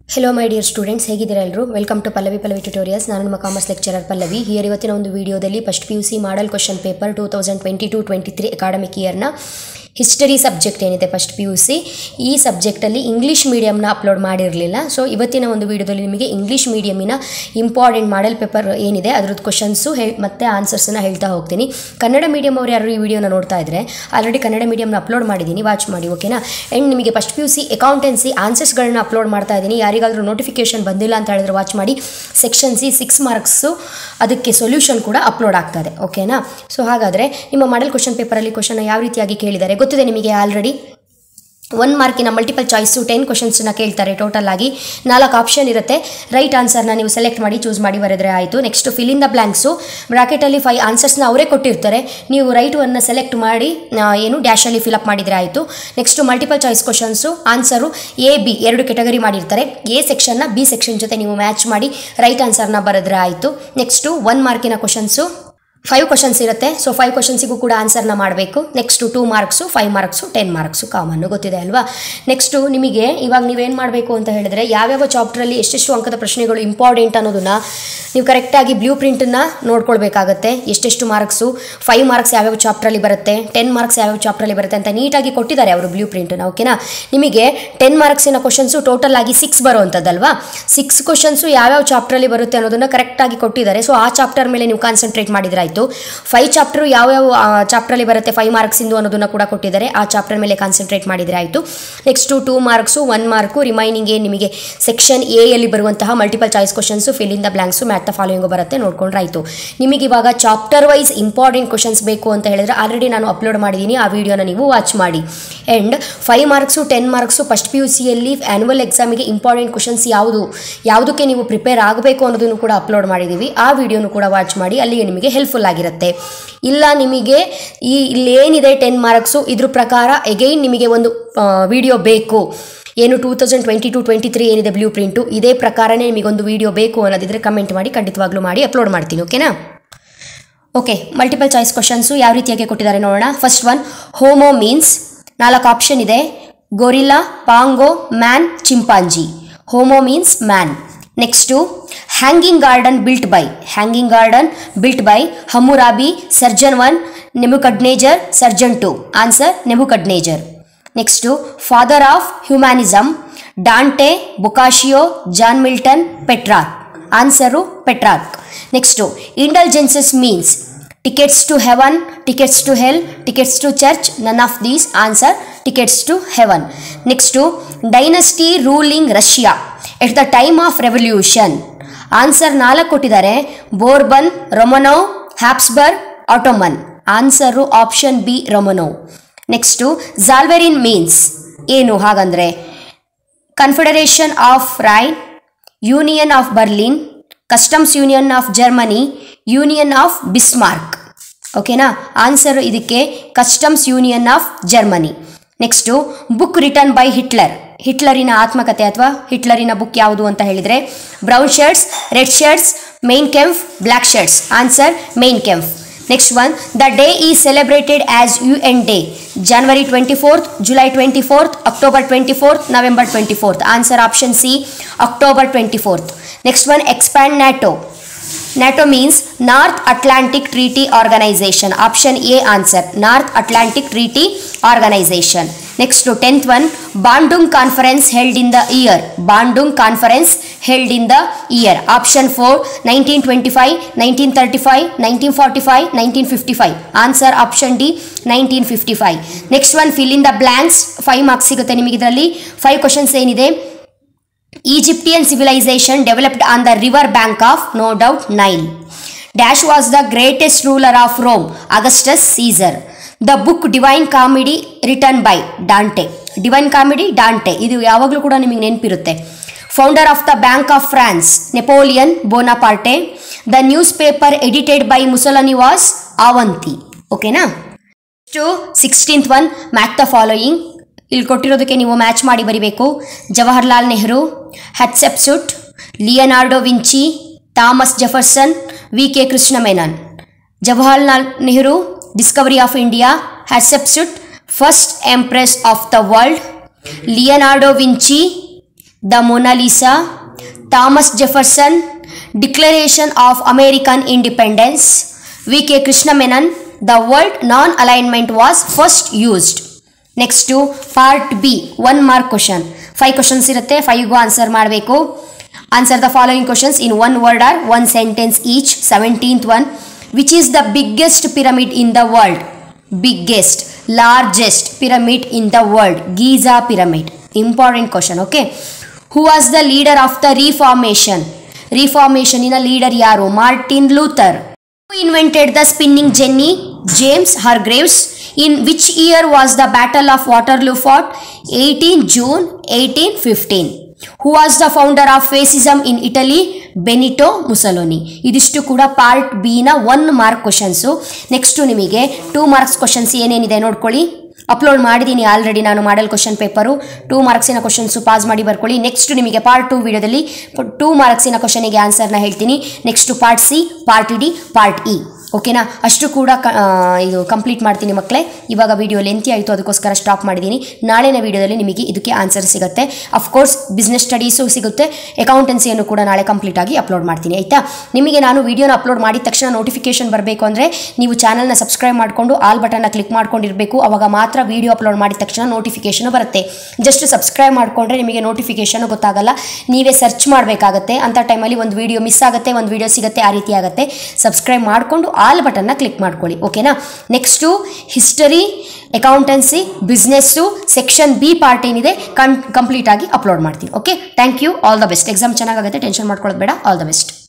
Hello my dear students ಹೇಗಿದ್ದೀರಾ ಎಲ್ಲರೂ welcome to Pallavi Pallavi tutorials ನಾನು ನಿಮ್ಮ ಕಾಮರ್ಸ್ ಲೆಕ್ಚರರ್ ಪಲ್ಲವಿ ಹಿಯರ್ ಇವತ್ತಿನ ಒಂದು ವಿಡಿಯೋದಲ್ಲಿ first P U C model question paper two thousand twenty two twenty three academic ಇಯರ್ನ ಹಿಸ್ಟರಿ ಸಬ್ಜೆಕ್ಟ್ ಏನಿದೆ ಫಸ್ಟ್ ಪಿ ಯು ಸಿ ಈ ಸಬ್ಜೆಕ್ಟಲ್ಲಿ ಇಂಗ್ಲೀಷ್ ಮೀಡಿಯಮ್ನ ಅಪ್ಲೋಡ್ ಮಾಡಿರಲಿಲ್ಲ ಸೊ ಇವತ್ತಿನ ಒಂದು ವಿಡಿಯೋದಲ್ಲಿ ನಿಮಗೆ ಇಂಗ್ಲೀಷ್ ಮೀಡಿಯಮಿನ ಇಂಪಾರ್ಟೆಂಟ್ ಮಾಡಲ್ ಪೇಪರ್ ಏನಿದೆ ಅದ್ರದ್ದು ಕ್ವಶನ್ಸು ಹೇ ಮತ್ತು ಆನ್ಸರ್ಸನ್ನು ಹೇಳ್ತಾ ಹೋಗ್ತೀನಿ ಕನ್ನಡ ಮೀಡಿಯಮ್ ಅವರು ಯಾರು ಈ ವಿಡಿಯೋನ ನೋಡ್ತಾ ಇದ್ದರೆ ಆಲ್ರೆಡಿ ಕನ್ನಡ ಮೀಡಿಯಮ್ನ ಅಪ್ಲೋಡ್ ಮಾಡಿದ್ದೀನಿ ವಾಚ್ ಮಾಡಿ ಓಕೆನಾ ಆ್ಯಂಡ್ ನಿಮಗೆ first P U C accountancy ಆನ್ಸರ್ಸ್ಗಳನ್ನ ಅಪ್ಲೋಡ್ ಮಾಡ್ತಾ ಇದ್ದೀನಿ ಯಾರಿಗಾದರೂ ನೋಟಿಫಿಕೇಶನ್ ಬಂದಿಲ್ಲ ಅಂತ ಹೇಳಿದ್ರೆ ವಾಚ್ ಮಾಡಿ ಸೆಕ್ಷನ್ ಸಿ ಸಿಕ್ಸ್ ಮಾರ್ಕ್ಸು ಅದಕ್ಕೆ ಸೊಲ್ಯೂಷನ್ ಕೂಡ ಅಪ್ಲೋಡ್ ಆಗ್ತದೆ ಓಕೆನಾ ಸೊ ಹಾಗಾದರೆ ನಿಮ್ಮ ಮಾಡಲ್ ಕ್ವಶನ್ ಪೇಪರಲ್ಲಿ ಕ್ವಶನ್ ಯಾವ ರೀತಿಯಾಗಿ ಕೇಳಿದ್ದಾರೆ ಗೊತ್ತಿದೆ ನಿಮಗೆ ಆಲ್ರೆಡಿ ಒನ್ ಮಾರ್ಕಿನ ಮಲ್ಟಿಪಲ್ ಚಾಯ್ಸು ಟೆನ್ ಕ್ವಶನ್ಸನ್ನ ಕೇಳ್ತಾರೆ ಟೋಟಲ್ ಆಗಿ ನಾಲ್ಕು ಆಪ್ಷನ್ ಇರುತ್ತೆ ರೈಟ್ ಆನ್ಸರ್ನ ನೀವು ಸೆಲೆಕ್ಟ್ ಮಾಡಿ ಚೂಸ್ ಮಾಡಿ ಬರೆದ್ರೆ ಆಯಿತು next fill in the blanks ಬ್ರಾಕೆಟಲ್ಲಿ ಫೈವ್ ಆನ್ಸರ್ಸ್ನ ಅವರೇ ಕೊಟ್ಟಿರ್ತಾರೆ ನೀವು ರೈಟ್ ಒನ್ನ ಸೆಲೆಕ್ಟ್ ಮಾಡಿ ಆ, ಏನು ಡ್ಯಾಶಲ್ಲಿ ಫಿಲಪ್ ಮಾಡಿದರೆ ಆಯಿತು next multiple choice questions answer A B ಎರಡು ಕೆಟಗರಿ ಮಾಡಿರ್ತಾರೆ ಎ ಸೆಕ್ಷನ್ನ ಬಿ ಸೆಕ್ಷನ್ ಜೊತೆ ನೀವು ಮ್ಯಾಚ್ ಮಾಡಿ ರೈಟ್ ಆನ್ಸರ್ನ ಬರೆದ್ರೆ ಆಯಿತು ನೆಕ್ಸ್ಟು ಒನ್ ಮಾರ್ಕಿನ ಕ್ವಶನ್ಸು ಫೈವ್ ಕ್ವಶನ್ಸ್ ಇರುತ್ತೆ ಸೊ ಫೈವ್ ಕ್ವಶನ್ಸಿಗೂ ಕೂಡ ಆನ್ಸರ್ನ ಮಾಡಬೇಕು next two marks five marks ten marks common ಗೊತ್ತಿದೆ ಅಲ್ವಾ ನೆಕ್ಸ್ಟು ನಿಮಗೆ ಇವಾಗ ನೀವೇನು ಮಾಡಬೇಕು ಅಂತ ಹೇಳಿದ್ರೆ ಯಾವ್ಯಾವ ಚಾಪ್ಟ್ರಲ್ಲಿ ಎಷ್ಟೆಷ್ಟು ಅಂಕದ ಪ್ರಶ್ನೆಗಳು ಇಂಪಾರ್ಟೆಂಟ್ ಅನ್ನೋದನ್ನ ನೀವು ಕರೆಕ್ಟಾಗಿ ಬ್ಲೂ ಪ್ರಿಂಟನ್ನು ನೋಡ್ಕೊಳ್ಬೇಕಾಗತ್ತೆ ಎಷ್ಟೆಷ್ಟು ಮಾರ್ಕ್ಸು ಫೈವ್ ಮಾರ್ಕ್ಸ್ ಯಾವ್ಯಾವ ಚಾಪ್ಟ್ರಲ್ಲಿ ಬರುತ್ತೆ ಟೆನ್ ಮಾರ್ಕ್ಸ್ ಯಾವ್ಯಾವ ಚಾಪ್ಟ್ರಲ್ಲಿ ಬರುತ್ತೆ ಅಂತ ನೀಟಾಗಿ ಕೊಟ್ಟಿದ್ದಾರೆ ಅವರು ಬ್ಲೂ ಪ್ರಿಂಟನ್ನು ಓಕೆನಾ ನಿಮಗೆ ಟೆನ್ ಮಾರ್ಕ್ಸಿನ ಕ್ವಶನ್ಸು ಟೋಟಲ್ ಆಗಿ ಸಿಕ್ಸ್ ಬರುವಂಥದ್ದಲ್ವಾ ಸಿಕ್ಸ್ ಕ್ವಶನ್ಸು ಯಾವ್ಯಾವ ಚಾಪ್ಟ್ರಲ್ಲಿ ಬರುತ್ತೆ ಅನ್ನೋದನ್ನ ಕರೆಕ್ಟಾಗಿ ಕೊಟ್ಟಿದ್ದಾರೆ ಸೊ ಆ ಚಾಪ್ಟರ್ ಮೇಲೆ ನೀವು ಕಾನ್ಸಂಟ್ರೇಟ್ ಮಾಡಿದ್ರಾಯ್ತು ಫೈವ್ ಚಾಪ್ಟರ್ ಯಾವ್ಯಾವ ಚಾಪ್ಟ್ರಲ್ಲಿ ಬರುತ್ತೆ ಫೈವ್ ಮಾರ್ಕ್ಸ್ ಇಂದು ಅನ್ನೋದನ್ನ ಕೂಡ ಕೊಟ್ಟಿದ್ದಾರೆ ಆ ಚಾಪ್ಟರ್ ಮೇಲೆ ಕಾನ್ಸಂಟ್ರೇಟ್ ಮಾಡಿದ್ರೆ ಆಯಿತು next two marks one mark remaining ಏನು ನಿಮಗೆ ಸೆಕ್ಷನ್ ಎ ಯಲ್ಲಿ ಬರುವಂತಹ multiple choice questions fill in the blanks match the following ಬರುತ್ತೆ ನೋಡ್ಕೊಂಡ್ರೆ ಆಯಿತು ನಿಮಗೆ ಇವಾಗ ಚಾಪ್ಟರ್ ವೈಸ್ ಇಂಪಾರ್ಟೆಂಟ್ ಕ್ವಶನ್ಸ್ ಬೇಕು ಅಂತ ಹೇಳಿದ್ರೆ ಆಲ್ರೆಡಿ ನಾನು ಅಪ್ಲೋಡ್ ಮಾಡಿದ್ದೀನಿ ಆ ವಿಡಿಯೋನ ನೀವು ವಾಚ್ ಮಾಡಿ and five marks ten marks first P U ಸಿಯಲ್ಲಿ ಆ್ಯನ್ಯುವಲ್ ಎಕ್ಸಾಮಿಗೆ ಇಂಪಾರ್ಟೆಂಟ್ ಕ್ವಶನ್ಸ್ ಯಾವುದು ಯಾವುದಕ್ಕೆ ನೀವು ಪ್ರಿಪೇರ್ ಆಗಬೇಕು ಅನ್ನೋದನ್ನು ಕೂಡ ಅಪ್ಲೋಡ್ ಮಾಡಿದ್ದೀವಿ ಆ ವಿಡಿಯೋನು ಕೂಡ ವಾಚ್ ಮಾಡಿ ಅಲ್ಲಿಗೆ ನಿಮಗೆ ಹೆಲ್ಪ್ಫುಲ್ ಆಗಿರುತ್ತೆ ಇಲ್ಲ ನಿಮಗೆ ಈ ಇಲ್ಲೇನಿದೆ ಟೆನ್ ಮಾರ್ಕ್ಸು ಇದ್ರ ಪ್ರಕಾರ ಎಗೈನ್ ನಿಮಗೆ ಒಂದು ವಿಡಿಯೋ ಬೇಕು ಏನು two thousand twenty two twenty three ಏನಿದೆ ಬ್ಲೂ ಪ್ರಿಂಟು ಇದೇ ಪ್ರಕಾರನೇ ನಿಮಗೊಂದು ವಿಡಿಯೋ ಬೇಕು ಅನ್ನೋದಿದ್ರೆ ಕಮೆಂಟ್ ಮಾಡಿ ಖಂಡಿತವಾಗ್ಲೂ ಮಾಡಿ ಅಪ್ಲೋಡ್ ಮಾಡ್ತೀನಿ ಓಕೆನಾ ಓಕೆ ಮಲ್ಟಿಪಲ್ ಚಾಯ್ಸ್ ಕ್ವಶನ್ಸು ಯಾವ ರೀತಿಯಾಗಿ ಕೊಟ್ಟಿದ್ದಾರೆ ನೋಡೋಣ ಫಸ್ಟ್ ಒನ್ ಹೋಮೋ ಮೀನ್ಸ್ ನಾಲ್ಕು ಆಪ್ಷನ್ ಇದೆ gorilla Pongo man chimpanzee Homo means man next hanging garden built by hanging garden built by Hammurabi Sargon one Nebuchadnezzar Sargon two answer Nebuchadnezzar next father of humanism Dante Boccaccio John Milton Petrarch answer Petrarch next indulgences means tickets to heaven tickets to hell tickets to church none of these answer tickets to heaven next dynasty ruling Russia at the time of revolution answer ನಾಲ್ಕು ಕೊಟ್ಟಿದ್ದಾರೆ Bourbon Romanov Habsburg Ottoman answer option B Romanov next Zollverein means ಏನು ಹಾಗಂದ್ರೆ confederation of Rhine union of Berlin customs union of Germany union of Bismarck ಓಕೆನಾ answer ಇದಕ್ಕೆ customs union of Germany next book written by Hitler ಹಿಟ್ಲರಿನ ಆತ್ಮಕಥೆ ಅಥವಾ ಹಿಟ್ಲರಿನ book ಯಾವುದು ಅಂತ ಹೇಳಿದರೆ brown shirts red shirts Mein Kampf black shirts answer Mein Kampf next one the day is celebrated as U N day January twenty fourth July twenty fourth October twenty fourth November twenty fourth answer option C October twenty fourth next one expand NATO NATO means North Atlantic Treaty Organization. Option A answer. North Atlantic Treaty Organization. Next to 10th one. Bandung Conference held in the year. Bandung Conference held in the year. Option 4. 1925, 1935, 1945, 1955. Answer option D. 1955. Next one. Fill in the blanks. 5 marks ಸಿಗುತ್ತೆ ನಿಮಗೆ ಇದರಲ್ಲಿ 5 questions ಏನಿದೆ Egyptian civilization developed on the river bank of, no doubt, Nile. Dash was the greatest ruler of Rome, Augustus Caesar. The book Divine Comedy written by Dante. Divine Comedy, Dante. ಇದು ಯಾವಾಗಲೂ ಕೂಡ ನಿಮಗೆ ನೆನಪಿರುತ್ತೆ founder of the Bank of France Napoleon Bonaparte the newspaper edited by Mussolini was Avanti ಓಕೆನಾ to sixteenth one match the following ಇಲ್ಲಿ ಕೊಟ್ಟಿರೋದಕ್ಕೆ ನೀವು match ಮಾಡಿ ಬರಿಬೇಕು Jawaharlal Nehru Hatshepsut Leonardo Vinci Thomas Jefferson V K Krishna Menon Jawaharlal Nehru Discovery of India Hatshepsut first empress of the world Leonardo Vinci the Mona Lisa Thomas Jefferson Declaration of American Independence V K Krishna Menon the world non alignment was first used next part B one mark question five questions ಇರುತ್ತೆ ಫೈವ್ಗೂ answer ಮಾಡಬೇಕು answer the following questions in one word or one sentence each seventeenth one which is the biggest pyramid in the world biggest largest pyramid in the world Giza pyramid important question okay who was the leader of the Reformation ರಿಫಾರ್ಮೇಷನಿನ leader ಯಾರು Martin Luther Who invented the spinning jenny? James Hargreaves. In which year was the Battle of Waterloo fought? 18 June 1815. Who was the founder of fascism in Italy? Benito Mussolini ಇದಿಷ್ಟು ಕೂಡ part ಬಿನ one mark questions next ನಿಮಗೆ two marks questions ಏನೇನಿದೆ ನೋಡ್ಕೊಳ್ಳಿ upload ಮಾಡಿದ್ದೀನಿ already ನಾನು model question paper two ಮಾರ್ಕ್ಸಿನ questions pause ಮಾಡಿ ಬರ್ಕೊಳ್ಳಿ ನೆಕ್ಸ್ಟ್ ನಿಮಗೆ ಪಾರ್ಟ್ ಟು ವಿಡಿಯೋದಲ್ಲಿ ಟೂ ಮಾರ್ಕ್ಸಿನ ಕ್ವಶನಿಗೆ ಆನ್ಸರ್ನ ಹೇಳ್ತೀನಿ next part C part D part E ಓಕೆನಾ ಅಷ್ಟು ಕೂಡ ಕ ಆ, ಇದು ಕಂಪ್ಲೀಟ್ ಮಾಡ್ತೀನಿ ಮಕ್ಕಳೇ ಇವಾಗ ವಿಡಿಯೋ ಲೆಂತಿ ಆಯಿತು ಅದಕ್ಕೋಸ್ಕರ ಸ್ಟಾಪ್ ಮಾಡಿದ್ದೀನಿ ನಾಳಿನ ವಿಡಿಯೋದಲ್ಲಿ ನಿಮಗೆ ಇದಕ್ಕೆ ಆನ್ಸರ್ ಸಿಗುತ್ತೆ ಅಫ್ಕೋರ್ಸ್ ಬಿಸ್ನೆಸ್ ಸ್ಟಡೀಸು ಸಿಗುತ್ತೆ ಅಕೌಂಟೆನ್ಸಿಯನ್ನು ಕೂಡ ನಾಳೆ ಕಂಪ್ಲೀಟ್ ಆಗಿ ಅಪ್ಲೋಡ್ ಮಾಡ್ತೀನಿ ಆಯಿತಾ ನಿಮಗೆ ನಾನು ವಿಡಿಯೋನ ಅಪ್ಲೋಡ್ ಮಾಡಿದ ತಕ್ಷಣ ನೋಟಿಫಿಕೇಶನ್ ಬರಬೇಕು ಅಂದರೆ ನೀವು ಚಾನಲ್ನ ಸಬ್ಸ್ಕ್ರೈಬ್ ಮಾಡಿಕೊಂಡು ಆಲ್ ಬಟನ್ನ ಕ್ಲಿಕ್ ಮಾಡ್ಕೊಂಡಿರಬೇಕು ಅವಾಗ ಮಾತ್ರ ವಿಡಿಯೋ ಅಪ್ಲೋಡ್ ಮಾಡಿದ ತಕ್ಷಣ ನೋಟಿಫಿಕೇಶನ್ ಬರುತ್ತೆ ಜಸ್ಟ್ ಸಬ್ಸ್ಕ್ರೈಬ್ ಮಾಡಿಕೊಂಡ್ರೆ ನಿಮಗೆ ನೋಟಿಫಿಕೇಶನ್ ಗೊತ್ತಾಗಲ್ಲ ನೀವೇ ಸರ್ಚ್ ಮಾಡಬೇಕಾಗತ್ತೆ ಅಂಥ ಟೈಮಲ್ಲಿ ಒಂದು ವಿಡಿಯೋ ಮಿಸ್ ಆಗುತ್ತೆ ಒಂದು ವಿಡಿಯೋ ಸಿಗುತ್ತೆ ಆ ರೀತಿ ಆಗುತ್ತೆ ಸಬ್ಸ್ಕ್ರೈಬ್ ಮಾಡಿಕೊಂಡು ಆಲ್ ಬಟನ್ನ ಕ್ಲಿಕ್ ಮಾಡ್ಕೊಳ್ಳಿ ಓಕೆನಾ next history accountancy business section B part ಏನಿದೆ ಕನ್ ಕಂಪ್ಲೀಟ್ ಆಗಿ ಅಪ್ಲೋಡ್ ಮಾಡ್ತೀನಿ okay thank you all the best exam ಚೆನ್ನಾಗಾಗುತ್ತೆ ಟೆನ್ಷನ್ ಮಾಡ್ಕೊಳ್ಳೋದು ಬೇಡ ಆಲ್ ದ ಬೆಸ್ಟ್